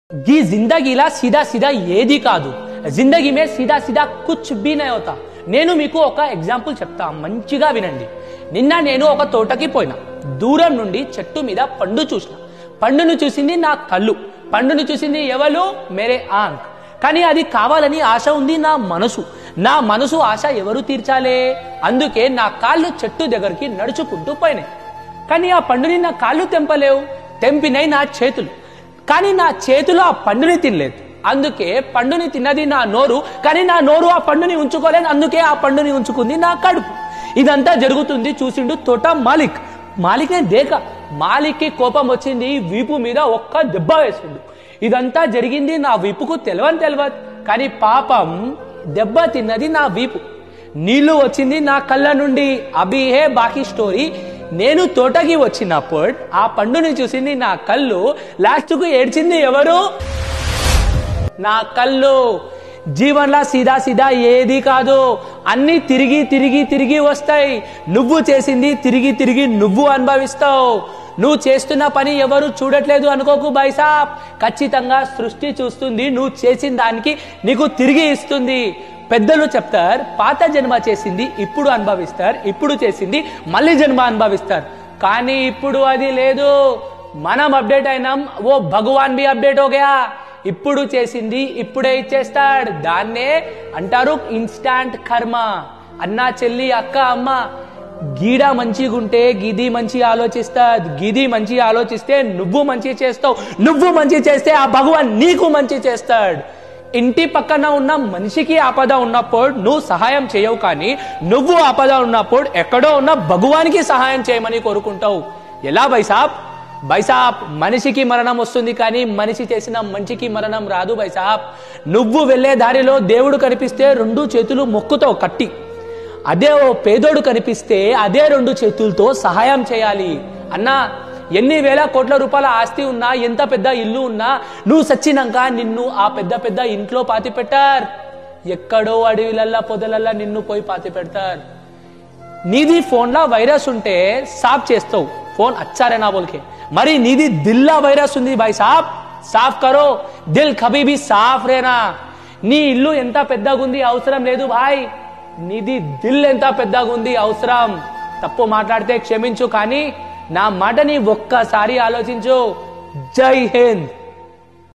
गी जिंदगीला సీదా సీదా ఏది కాదు జిందగీ మే సీదా సీదా కుచ్ బీ నై హోతా నేను మీకు ఒక ఎగ్జాంపుల్ చెప్తా మంచిగా వినండి నిన్న నేను ఒక తోటకి పోయినా దూరం నుండి చెట్టు మీద పండు చూసిన పండును చూసింది నా కళ్ళు పండును చూసింది ఎవరు మేరే ఆంక్ కానీ అది కావాలని ఆశ ఉంది నా మనసు నా మనసు ఆశ ఎవరు తీర్చాలే అందుకే నా కాళ్ళు చెట్టు దగ్గరికి నడుచుకుంటూ పోయినాయి కానీ ఆ పండుని నా కాళ్ళు తెంపలేవు తెంపినై నా చేతులు కానీ నా చేతులు ఆ పండుని తినలేదు అందుకే పండుని తిన్నది నా నోరు కానీ నా నోరు ఆ పండుని ఉంచుకోలేదు అందుకే ఆ పండుని ఉంచుకుంది నా కడుపు ఇదంతా జరుగుతుంది చూసిండు తోట మాలిక్ మాలిక్ నే దేక మాలిక్కి కోపం వచ్చింది వీపు మీద ఒక్క దెబ్బ వేసిండు ఇదంతా జరిగింది నా వీపుకు తెలవని తెలవదు కానీ పాపం దెబ్బ తిన్నది నా వీపు నీళ్లు వచ్చింది నా కళ్ళ నుండి అభి హే బాకీ స్టోరీ నేను తోటకి వచ్చినప్పుడు ఆ పండుని చూసింది నా కళ్ళు లాస్ట్కు ఏడ్చింది ఎవరు నా కళ్ళు జీవన్లా సీదా సీదా ఏది కాదు అన్ని తిరిగి తిరిగి తిరిగి వస్తాయి నువ్వు చేసింది తిరిగి తిరిగి నువ్వు అనుభవిస్తావు నువ్వు చేస్తున్న పని ఎవరు చూడట్లేదు అనుకోకు బైసాబ్ ఖచ్చితంగా సృష్టి చూస్తుంది నువ్వు చేసిన దానికి నీకు తిరిగి ఇస్తుంది పెద్దలు చెప్తారు పాత జన్మ చేసింది ఇప్పుడు అనుభవిస్తారు ఇప్పుడు చేసింది మళ్ళీ జన్మ అనుభవిస్తారు కానీ ఇప్పుడు అది లేదు మనం అప్డేట్ అయినాం ఓ భగవాన్ బి అప్డేట్ ఓగయా ఇప్పుడు చేసింది ఇప్పుడే ఇచ్చేస్తాడు దాన్నే అంటారు ఇన్స్టాంట్ కర్మ అన్నా చెల్లి అక్క అమ్మ గీడ మంచిగుంటే గిది మంచి ఆలోచిస్తాది గిది మంచి ఆలోచిస్తే నువ్వు మంచి చేస్తావు నువ్వు మంచి చేస్తే ఆ భగవాన్ నీకు మంచి చేస్తాడు ఇంటి పక్కన ఉన్న మనిషికి ఆపద ఉన్నప్పుడు నువ్వు సహాయం చేయవు కానీ నువ్వు ఆపద ఉన్నప్పుడు ఎక్కడో ఉన్న భగవానికి సహాయం చేయమని కోరుకుంటావు ఎలా బైసాబ్ బైసాబ్ మనిషికి మరణం వస్తుంది కానీ మనిషి చేసిన మంచికి మరణం రాదు బైసాబ్ నువ్వు వెళ్ళే దారిలో దేవుడు కనిపిస్తే రెండు చేతులు మొక్కుతావు కట్టి అదే ఓ పేదోడు కనిపిస్తే అదే రెండు చేతులతో సహాయం చేయాలి అన్నా ఎన్ని వేల కోట్ల రూపాయల ఆస్తి ఉన్నా ఎంత పెద్ద ఇల్లు ఉన్నా నువ్వు సచ్చినాక నిన్ను ఆ పెద్ద పెద్ద ఇంట్లో పాతి పెట్టారు ఎక్కడో అడవిలల్లా పొదలల్లా నిన్ను పోయి పాతి పెడతారు నీది ఫోన్లో వైరస్ ఉంటే సాఫ్ చేస్తావు ఫోన్ అచ్చారేనా బోల్కే మరి నీది దిల్లా వైరస్ ఉంది భాయ్ సాఫ్ సాఫ్ కరో దిల్ కభీ భీ సాఫ్ రేనా నీ ఇల్లు ఎంత పెద్దగా ఉంది అవసరం లేదు భాయ్ నీది దిల్ ఎంత పెద్దగా ఉంది అవసరం తప్పు మాట్లాడితే క్షమించు కానీ నా మాటని ఒక్కసారి ఆలోచించు జై హింద్